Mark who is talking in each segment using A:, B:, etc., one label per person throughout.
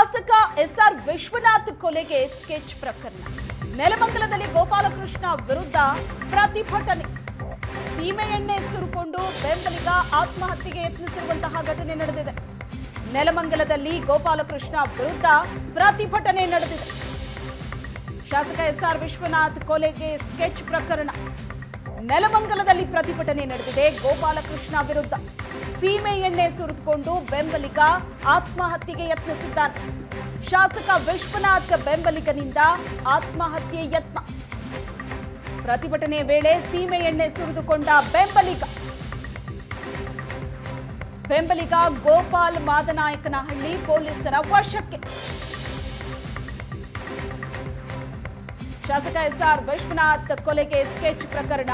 A: ಶಾಸಕ ಎಸ್ಆರ್ ವಿಶ್ವನಾಥ್ ಕೊಲೆಗೆ ಸ್ಕೆಚ್ ಪ್ರಕರಣ ನೆಲಮಂಗಲದಲ್ಲಿ ಗೋಪಾಲಕೃಷ್ಣ ವಿರುದ್ಧ ಪ್ರತಿಭಟನೆ ಸೀಮೆ ಎಣ್ಣೆ ಸುರುಕೊಂಡು ಬೆಂಬಲಿಗ ಆತ್ಮಹತ್ಯೆಗೆ ಯತ್ನಿಸಿರುವಂತಹ ಘಟನೆ ನಡೆದಿದೆ ನೆಲಮಂಗಲದಲ್ಲಿ ಗೋಪಾಲಕೃಷ್ಣ ವಿರುದ್ಧ ಪ್ರತಿಭಟನೆ ನಡೆದಿದೆ ಶಾಸಕ ಎಸ್ಆರ್ ವಿಶ್ವನಾಥ್ ಕೊಲೆಗೆ ಸ್ಕೆಚ್ ಪ್ರಕರಣ ನೆಲಮಂಗಲದಲ್ಲಿ ಪ್ರತಿಭಟನೆ ನಡೆದಿದೆ ಗೋಪಾಲಕೃಷ್ಣ ವಿರುದ್ಧ ಸೀಮೆ ಎಣ್ಣೆ ಸುರಿದುಕೊಂಡು ಬೆಂಬಲಿಗ ಆತ್ಮಹತ್ಯೆಗೆ ಯತ್ನಿಸಿದ್ದಾನೆ ಶಾಸಕ ವಿಶ್ವನಾಥ್ ಬೆಂಬಲಿಗನಿಂದ ಆತ್ಮಹತ್ಯೆ ಯತ್ನ ಪ್ರತಿಭಟನೆ ವೇಳೆ ಸೀಮೆ ಎಣ್ಣೆ ಸುರಿದುಕೊಂಡ ಬೆಂಬಲಿಗ ಬೆಂಬಲಿಗ ಗೋಪಾಲ್ ಮಾದನಾಯಕನಹಳ್ಳಿ ಪೊಲೀಸರ ವಶಕ್ಕೆ ಶಾಸಕ ಎಸ್ಆರ್ ವಿಶ್ವನಾಥ್ ಕೊಲೆಗೆ ಸ್ಕೆಚ್ ಪ್ರಕರಣ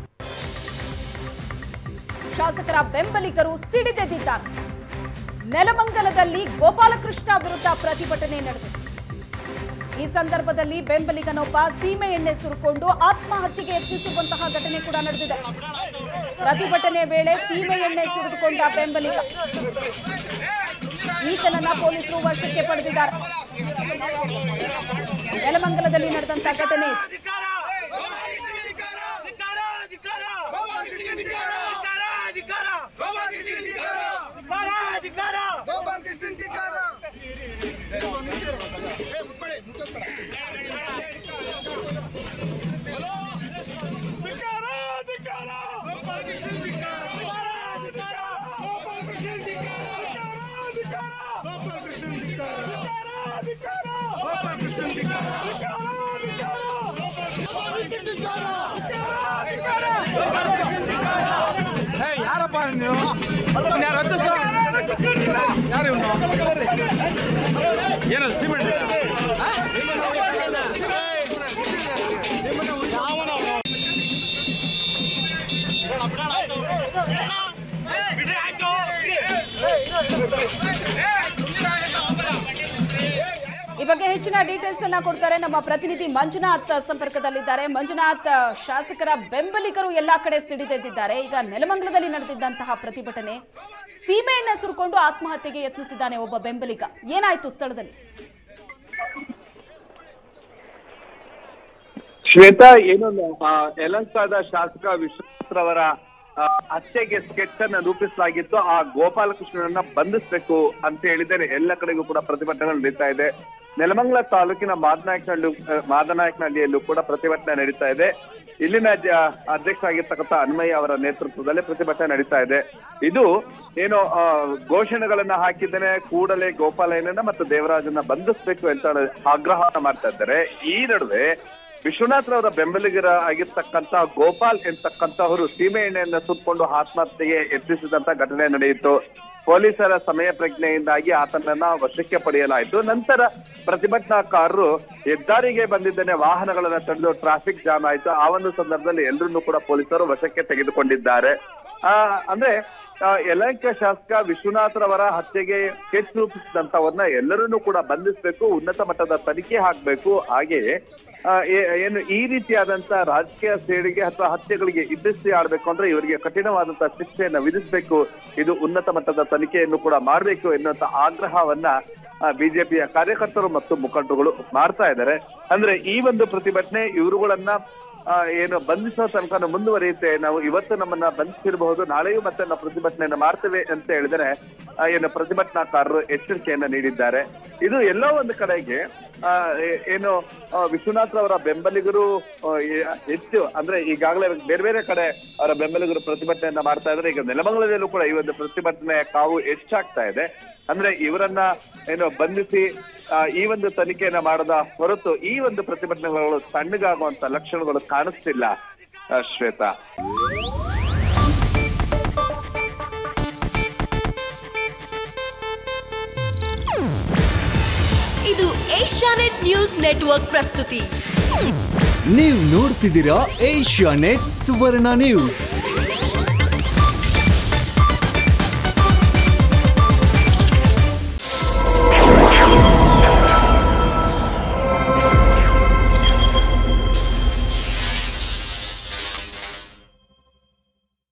A: ಶಾಸಕರ ಬೆಂಬಲಿಗರು ಸಿಡಿದೆದ್ದಿದ್ದಾರೆ ನೆಲಮಂಗಲದಲ್ಲಿ ಗೋಪಾಲಕೃಷ್ಣ ವಿರುದ್ಧ ಪ್ರತಿಭಟನೆ ನಡೆದಿದೆ ಈ ಸಂದರ್ಭದಲ್ಲಿ ಬೆಂಬಲಿಗನೊಬ್ಬ ಸೀಮೆ ಎಣ್ಣೆ ಸುರುಕೊಂಡು ಆತ್ಮಹತ್ಯೆಗೆ ಯತ್ನಿಸಿರುವಂತಹ ಘಟನೆ ಕೂಡ ನಡೆದಿದೆ ಪ್ರತಿಭಟನೆ ವೇಳೆ ಸೀಮೆ ಎಣ್ಣೆ ಸುರಿದುಕೊಂಡ ಬೆಂಬಲಿಗ ಈತನನ್ನ ಪೊಲೀಸರು ವಶಕ್ಕೆ ಪಡೆದಿದ್ದಾರೆ ನೆಲಮಂಗಲದಲ್ಲಿ ನಡೆದಂತಹ ಘಟನೆ ಇದು.
B: ಅಧಿಕಾರ ಅಧಿಕಾರ ಅಧಿಕಾರ ಅಧಿಕಾರ ಅಧಿಕಾರ ಅಧಿಕಾರ ಅಧಿಕಾರ ಅಧಿಕಾರ
C: ಯಾರಪ್ಪ ನೀವು ಯಾರು ಹತ್ತು ಯಾರು ಇವನು ಏನದು ಸಿಮೆಂಟ್
B: ಬಿಡ್ರಿ ಆಯ್ತು
A: ಈ ಬಗ್ಗೆ ಹೆಚ್ಚಿನ ಡೀಟೇಲ್ಸ್ ಅನ್ನ ಕೊಡ್ತಾರೆ ನಮ್ಮ ಪ್ರತಿನಿಧಿ ಮಂಜುನಾಥ್ ಸಂಪರ್ಕದಲ್ಲಿದ್ದಾರೆ ಮಂಜುನಾಥ್ ಶಾಸಕರ ಬೆಂಬಲಿಗರು ಎಲ್ಲಾ ಕಡೆ ಸಿಡಿದೆದ್ದಿದ್ದಾರೆ ಈಗ ನೆಲಮಂಗಲದಲ್ಲಿ ನಡೆದಿದ್ದಂತಹ ಪ್ರತಿಭಟನೆ ಸೀಮೆಯನ್ನ ಸುರ್ಕೊಂಡು ಆತ್ಮಹತ್ಯೆಗೆ ಯತ್ನಿಸಿದ್ದಾನೆ ಒಬ್ಬ ಬೆಂಬಲಿಗ ಏನಾಯ್ತು ಸ್ಥಳದಲ್ಲಿ
D: ಶ್ವೇತಾ ಏನು ಆ, ಯಲಹಂಕದ ಶಾಸಕ ವಿಶ್ವರವರ ಹತ್ಯೆಗೆ ಸ್ಕೆಚ್ ಅನ್ನ ರೂಪಿಸಲಾಗಿತ್ತು ಆ ಗೋಪಾಲಕೃಷ್ಣನನ್ನ ಬಂಧಿಸಬೇಕು ಅಂತ ಹೇಳಿದರೆ ಎಲ್ಲ ಕಡೆಗೂ ಕೂಡ ಪ್ರತಿಭಟನೆ ನಡೀತಾ ಇದೆ ನೆಲಮಂಗಲ ತಾಲೂಕಿನ ಮಾದನಾಯಕನಹಳ್ಳಿ ಮಾದನಾಯಕನಹಳ್ಳಿಯಲ್ಲೂ ಕೂಡ ಪ್ರತಿಭಟನೆ ನಡೀತಾ ಇದೆ ಇಲ್ಲಿನ ಜ- ಅಧ್ಯಕ್ಷ ಆಗಿರ್ತಕ್ಕಂಥ ಅನ್ಮಯ್ಯ ಅವರ ನೇತೃತ್ವದಲ್ಲಿ ಪ್ರತಿಭಟನೆ ನಡೀತಾ ಇದೆ ಇದು ಏನು ಆ, ಘೋಷಣೆಗಳನ್ನ ಹಾಕಿದ್ದೇನೆ ಕೂಡಲೇ ಗೋಪಾಲಯ್ಯನನ್ನ ಮತ್ತು ದೇವರಾಜನ್ನ ಬಂಧಿಸಬೇಕು ಅಂತ ಆಗ್ರಹವನ್ನ ಮಾಡ್ತಾ ಇದ್ದಾರೆ ಈ ನಡುವೆ ವಿಶ್ವನಾಥ್ ರವರ ಬೆಂಬಲಿಗರ ಆಗಿರ್ತಕ್ಕಂತ ಗೋಪಾಲ್ ಎಂತಕ್ಕಂತವರು ಸೀಮೆ ಎಣ್ಣೆಯನ್ನ ಸುಟ್ಕೊಂಡು ಆತ್ಮಹತ್ಯೆಗೆ ಯತ್ನಿಸಿದಂತ ಘಟನೆ ನಡೆಯಿತು ಪೊಲೀಸರ ಸಮಯ ಪ್ರಜ್ಞೆಯಿಂದಾಗಿ ಆತನನ್ನ ವಶಕ್ಕೆ ಪಡೆಯಲಾಯಿತು ನಂತರ ಪ್ರತಿಭಟನಾಕಾರರು ಹೆದ್ದಾರಿಗೆ ಬಂದಿದ್ದೇನೆ ವಾಹನಗಳನ್ನ ತಡೆದು ಟ್ರಾಫಿಕ್ ಜಾಮ್ ಆಯಿತು ಆ ಒಂದು ಸಂದರ್ಭದಲ್ಲಿ ಎಲ್ಲರನ್ನೂ ಕೂಡ ಪೊಲೀಸರು ವಶಕ್ಕೆ ತೆಗೆದುಕೊಂಡಿದ್ದಾರೆ ಆ ಅಂದ್ರೆ ಆ, ಯಲಹಂಕ ಶಾಸಕ ವಿಶ್ವನಾಥರವರ ಹತ್ಯೆಗೆ ಸ್ಕೆಚ್ ರೂಪಿಸಿದಂತವನ್ನ ಎಲ್ಲರನ್ನೂ ಕೂಡ ಬಂಧಿಸಬೇಕು ಉನ್ನತ ಮಟ್ಟದ ತನಿಖೆ ಹಾಕಬೇಕು ಹಾಗೆಯೇ ಆ, ಏ- ಏನು ಈ ರೀತಿಯಾದಂತ ರಾಜಕೀಯ ಸೇಡಿಗೆ ಅಥವಾ ಹತ್ಯೆಗಳಿಗೆ ಇದ್ದಷ್ಟೇ ಆಡ್ಬೇಕು ಅಂದ್ರೆ ಇವರಿಗೆ ಕಠಿಣವಾದಂತಹ ಶಿಕ್ಷೆಯನ್ನ ವಿಧಿಸಬೇಕು ಇದು ಉನ್ನತ ಮಟ್ಟದ ತನಿಖೆಯನ್ನು ಕೂಡ ಮಾಡಬೇಕು ಎನ್ನುವಂತ ಆಗ್ರಹವನ್ನ ಬಿಜೆಪಿಯ ಕಾರ್ಯಕರ್ತರು ಮತ್ತು ಮುಖಂಡರುಗಳು ಮಾಡ್ತಾ ಇದ್ದಾರೆ ಅಂದ್ರೆ ಈ ಒಂದು ಪ್ರತಿಭಟನೆ ಇವರುಗಳನ್ನ ಆ, ಏನು ಬಂಧಿಸೋ ತನಕ ಮುಂದುವರಿಯುತ್ತೆ ನಾವು ಇವತ್ತು ನಮ್ಮನ್ನ ಬಂಧಿಸಿರಬಹುದು ನಾಳೆಯೂ ಮತ್ತೆ ನಾವು ಪ್ರತಿಭಟನೆಯನ್ನ ಮಾಡ್ತೇವೆ ಅಂತ ಹೇಳಿದರೆ ಆ, ಏನು ಪ್ರತಿಭಟನಾಕಾರರು ಎಚ್ಚರಿಕೆಯನ್ನ ನೀಡಿದ್ದಾರೆ ಇದು ಎಲ್ಲೋ ಒಂದು ಕಡೆಗೆ ಆ, ಏ- ಏನು ಆ, ವಿಶ್ವನಾಥ್ ಅವರ ಬೆಂಬಲಿಗರು ಆ, ಏ- ಹೆಚ್ಚು ಅಂದ್ರೆ ಈಗಾಗಲೇ ಬೇರೆ ಬೇರೆ ಕಡೆ ಅವರ ಬೆಂಬಲಿಗರು ಪ್ರತಿಭಟನೆಯನ್ನ ಮಾಡ್ತಾ ಇದ್ದಾರೆ ಈಗ ನೆಲಮಂಗಲದಲ್ಲೂ ಕೂಡ ಈ ಒಂದು ಪ್ರತಿಭಟನೆ ಕಾವು ಹೆಚ್ಚಾಗ್ತಾ ಇದೆ ಅಂದ್ರೆ ಇವರನ್ನ ಏನು ಬಂಧಿಸಿ ಆ, ಈ ಒಂದು ತನಿಖೆಯನ್ನ ಮಾಡದ ಹೊರತು ಈ ಒಂದು ಪ್ರತಿಭಟನೆಗಳು ತಣ್ಣಗಾಗುವಂತ ಲಕ್ಷಣಗಳು ಕಾಣಿಸ್ತಿಲ್ಲ ಆ, ಶ್ವೇತಾ
E: ಇದು ಏಷ್ಯಾನೆಟ್ ನ್ಯೂಸ್ ನೆಟ್ವರ್ಕ್ ಪ್ರಸ್ತುತಿ
F: ನೀವು ನೋಡ್ತಿದ್ದೀರಾ ಏಷ್ಯಾ ನೆಟ್ ಸುವರ್ಣ ನ್ಯೂಸ್